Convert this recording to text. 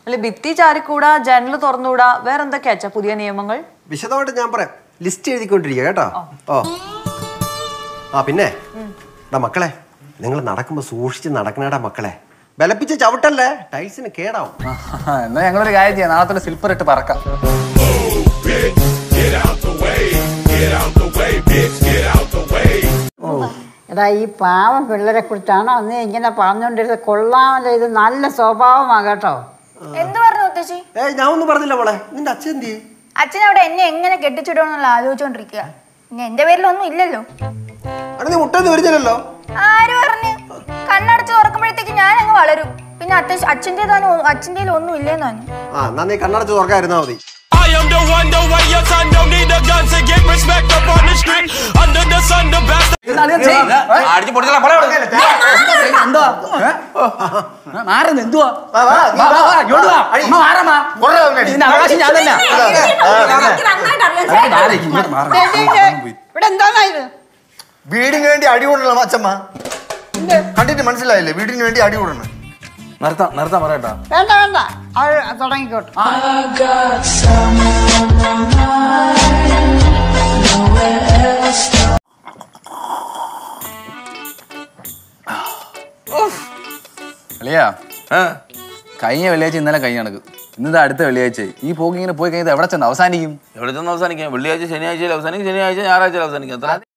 അല്ല ഭിത്തി ചാരിക്കൂടാ ജനൽ തുറന്നുകൂടാ വേറെ എന്തൊക്കെയാ അച്ഛാ പുതിയ നിയമങ്ങൾ വിശദമായിട്ട് ഞാൻ പറയാം ലിസ്റ്റ് എഴുതിക്കൊണ്ടിരിക്കുക കേട്ടോ ഓ ആ പിന്നെ എടാ മക്കളെ നിങ്ങൾ നടക്കുമ്പോൾ സൂക്ഷിച്ച് നടക്കണേടാ മക്കളെ ബലപ്പിച്ച് ചവിട്ടല്ലേ ടൈൽസിന് കേടാവും എന്നാ ഞങ്ങളൊരു കാര്യം ചെയ്യാം നാളെ തൊട്ട് സ്ലിപ്പർ ഇട്ട് പറക്കാം എടാ ഈ പാവം പിള്ളേരെ കുറിച്ചാണ് അന്ന് ഇങ്ങനെ പറഞ്ഞുകൊണ്ടിരുന്നത് കൊള്ളാമല്ലോ ഇത് നല്ല സ്വഭാവമാണ് കേട്ടോ എന്ത് പറഞ്ഞു മുത്തശ്ശി ഏയ് ഞാൻ ഒന്നും പറഞ്ഞില്ല മോളെ നിന്റെ അച്ഛൻ എന്ത് ചെയ്യും അച്ഛൻ അവിടെ എന്നെ എങ്ങനെ കെട്ടിച്ചിടുമെന്നുള്ള ആലോചിച്ചോണ്ടിരിക്കുക ഇനി എന്റെ പേരിലൊന്നും ഇല്ലല്ലോ അവിടെ നീ മുട്ടെന്ന് വരിച്ചില്ലല്ലോ ആര് പറഞ്ഞു കണ്ണടച്ച് തുറക്കുമ്പോഴത്തേക്ക് ഞാൻ അങ്ങ് വളരും പിന്നെ അത്യാവശ്യം അച്ഛൻ്റെ അച്ഛൻ്റെ ഒന്നും ഇല്ലേന്ന് പറഞ്ഞു ആ എന്നാ നീ കണ്ണടച്ച് തുറക്കാതിരുന്നാ മതി I am the one, the way your son don't need a gun to get respect up on the street. Under the sun, the best. അടിച്ചു പൊടിച്ചോളാം പോടാ അവിടുന്ന്. എന്തുവാ ഏ? ആ, മാറുന്നു എന്തുവാ വാ, വാ, വാ, ഇങ്ങോട്ട് വാ. അമ്മ മാറമ്മ. ഇതിന്റെ അവകാശം ഞാൻ തന്നെ ഇങ്ങോട്ട് മാറണം. ഇവിടെ എന്താ ഇത് വീടിന് വേണ്ടി അടി കൂടണം അച്ഛമ്മ കണ്ടിട്ട് മനസ്സിലായില്ലേ വീടിന് വേണ്ടി അടി കൂടണം നിർത്താം നിർത്താം പറയട്ടാ വേണ്ട വേണ്ട അവർ തുടങ്ങിക്കോട്ടെ അളിയാ കഴിഞ്ഞ വെള്ളിയാഴ്ച ഇന്നലെ കഴിഞ്ഞ കണക്ക് ഇന്നത്തെ അടുത്ത വെള്ളിയാഴ്ച ഈ പോക്ക് ഇങ്ങനെ പോയി കഴിഞ്ഞാൽ എവിടെ ചെന്ന് അവസാനിക്കും എവിടെ ചെന്ന് അവസാനിക്കാം വെള്ളിയാഴ്ച ശനിയാഴ്ചയിൽ അവസാനിക്കും ശനിയാഴ്ച ഞായറാഴ്ചയിൽ അവസാനിക്കും അത്ര